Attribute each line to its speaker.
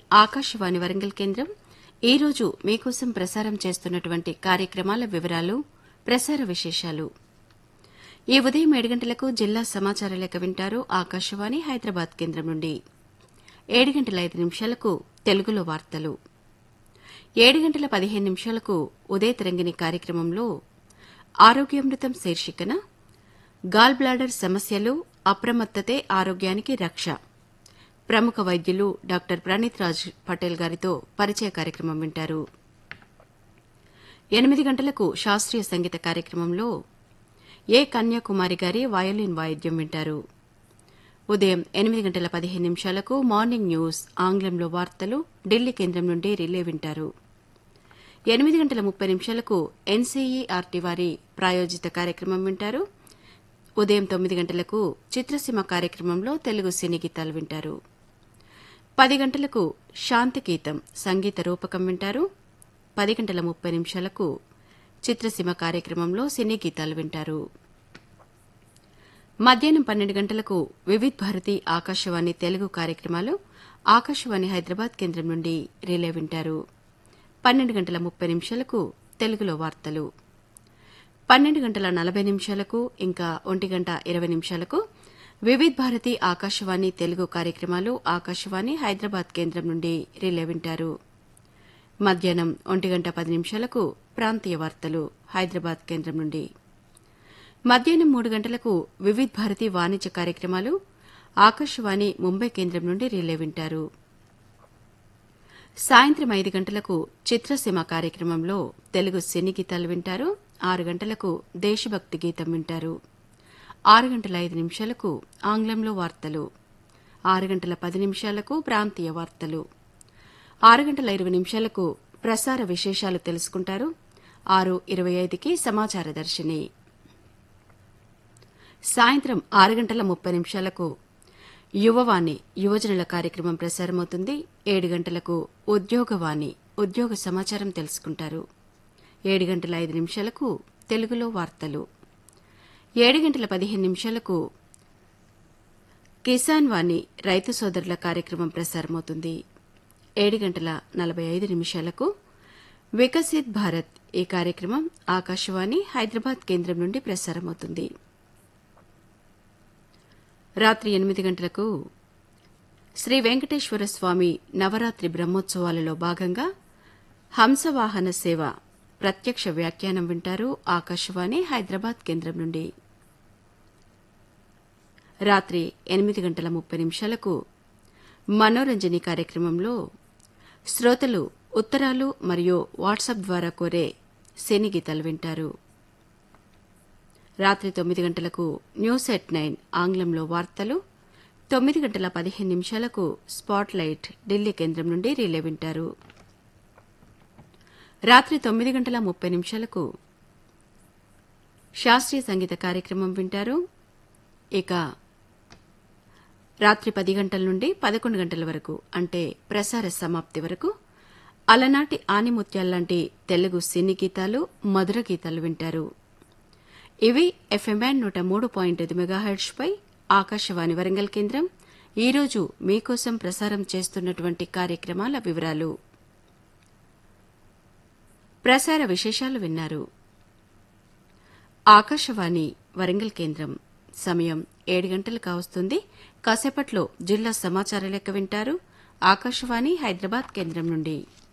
Speaker 1: ఆకాశవాణి వరంగల్ కేంద్రం ఈ రోజు మీకోసం ప్రసారం చేస్తున్నటువంటి కార్యక్రమాల వివరాలు ప్రసార విశేషాలు ఈ ఉదయం ఏడు గంటలకు జిల్లా సమాచార లేఖ వింటారు ఆకాశవాణి హైదరాబాద్ కేంద్రం నుండి ఏడు గంటల ఐదు నిమిషాలకు తెలుగులో వార్తలు ఏడు గంటల పదిహేను నిమిషాలకు ఉదయ తరంగిణి కార్యక్రమంలో ఆరోగ్యామృతం శీర్షికన గాల్ బ్లాడర్ సమస్యలు అప్రమత్తతే ఆరోగ్యానికి రక్ష ప్రముఖ వైద్యులు డాక్టర్ ప్రణీత్ రాజ్ పటేల్ గారితో పరిచయ కార్యక్రమం వింటారు ఎనిమిది గంటలకు శాస్త్రీయ సంగీత కార్యక్రమంలో ఏ కన్యాకుమారి గారి వయోలిన్ వాయిద్యం వింటారు ఉదయం ఎనిమిది గంటల పదిహేను నిమిషాలకు మార్నింగ్ న్యూస్ ఆంగ్లంలో వార్తలు ఢిల్లీ కేంద్రం నుండి రిలే వింటారు ఎనిమిది గంటల ముప్పై నిమిషాలకు ఎన్సీఈఆర్టీ వారి ప్రాయోజిత కార్యక్రమం వింటారు ఉదయం తొమ్మిది గంటలకు చిత్రసీమ కార్యక్రమంలో తెలుగు సినీ గీతాలు వింటారు పది గంటలకు శాంతి గీతం సంగీత రూపకం వింటారు పది గంటల ముప్పై నిమిషాలకు చిత్రసీమ కార్యక్రమంలో సినీ గీతాలు వింటారు మధ్యాహ్నం పన్నెండు గంటలకు వివిధ్ భారతి ఆకాశవాణి తెలుగు కార్యక్రమాలు ఆకాశవాణి హైదరాబాద్ కేంద్రం నుండి రిలే వింటారు పన్నెండు గంటల ముప్పై నిమిషాలకు తెలుగులో వార్తలు పన్నెండు గంటల నలభై నిమిషాలకు ఇంకా ఒంటి గంట ఇరవై నిమిషాలకు వివిధ్ భారతి ఆకాశవాణి తెలుగు కార్యక్రమాలు ఆకాశవాణి హైదరాబాద్ కేంద్రం నుండి రిలే వింటారు మధ్యాహ్నం ఒంటి గంట పది నిమిషాలకు ప్రాంతీయ వార్తలు హైదరాబాద్ కేంద్రం నుండి మధ్యాహ్నం మూడు గంటలకు వివిధ్ భారతి వాణిజ్య కార్యక్రమాలు ఆకాశవాణి ముంబై కేంద్రం నుండి రిలే వింటారు సాయంత్రం ఐదు గంటలకు చిత్రసీమ కార్యక్రమంలో తెలుగు సినీ గీతాలు వింటారు ఆరు గంటలకు దేశభక్తి గీతం వింటారు ఆరు గంటల ఐదు నిమిషాలకు ఆంగ్లంలో వార్తలు ఆరు గంటల పది నిమిషాలకు ప్రాంతీయ వార్తలు ఆరు గంటల ఇరవై నిమిషాలకు ప్రసార విశేషాలు తెలుసుకుంటారు ఆరు ఇరవై ఐదుకి సమాచార దర్శిని సాయంత్రం ఆరు గంటల ముప్పై నిమిషాలకు యువవాణి యువజనుల కార్యక్రమం ప్రసారమవుతుంది ఏడు గంటలకు ఉద్యోగవాణి ఉద్యోగ సమాచారం తెలుసుకుంటారు ఏడు గంటల ఐదు నిమిషాలకు తెలుగులో వార్తలు ఏడు గంటల పదిహేను నిమిషాలకు కిసాన్ వాణి రైతు సోదరుల కార్యక్రమం ప్రసారమవుతుంది ఏడు గంటల నలభై ఐదు నిమిషాలకు వికసిత్ భారత్ ఈ కార్యక్రమం ఆకాశవాణి హైదరాబాద్ కేంద్రం నుండి ప్రసారమవుతుంది రాత్రి ఎనిమిది గంటలకు శ్రీ వెంకటేశ్వర స్వామి నవరాత్రి బ్రహ్మోత్సవాలలో భాగంగా హంసవాహన సేవ ప్రత్యక్ష వ్యాఖ్యానం వింటారు ఆకాశవాణి హైదరాబాద్ కేంద్రం నుండి రాత్రి ఎనిమిది గంటల ముప్పై నిమిషాలకు మనోరంజని కార్యక్రమంలో శ్రోతలు ఉత్తరాలు మరియు వాట్సాప్ ద్వారా కోరే సినీ గీతాలు వింటారు రాత్రి తొమ్మిది గంటలకు న్యూస్ ఎట్ నైన్ ఆంగ్లంలో వార్తలు తొమ్మిది గంటల పదిహేను నిమిషాలకు స్పాట్ లైట్ ఢిల్లీ కేంద్రం నుండి రిలే వింటారు రాత్రి తొమ్మిది గంటల ముప్పై నిమిషాలకు శాస్త్రీయ సంగీత కార్యక్రమం వింటారు ఇక రాత్రి పది గంటల నుండి పదకొండు గంటల వరకు అంటే ప్రసార సమాప్తి వరకు అలనాటి ఆనిముత్యాల్లాంటి తెలుగు సినీ గీతాలు మధుర గీతాలు వింటారు ఇవి ఎఫ్ఎం బ్యాండ్ నూట మూడు పాయింట్ ఐదు మెగాహెర్ట్స్ పై ఆకాశవాణి వరంగల్ కేంద్రం ఈరోజు మీకోసం ప్రసారం చేస్తున్నటువంటి కార్యక్రమాల వివరాలు ప్రసార విశేషాలు విన్నారు ఆకాశవాణి వరంగల్ కేంద్రం సమయం ఏడు గంటలు కావస్తుంది కాసేపట్లో జిల్లా సమాచార లెక్క వింటారు ఆకాశవాణి హైదరాబాద్ కేంద్రం నుండి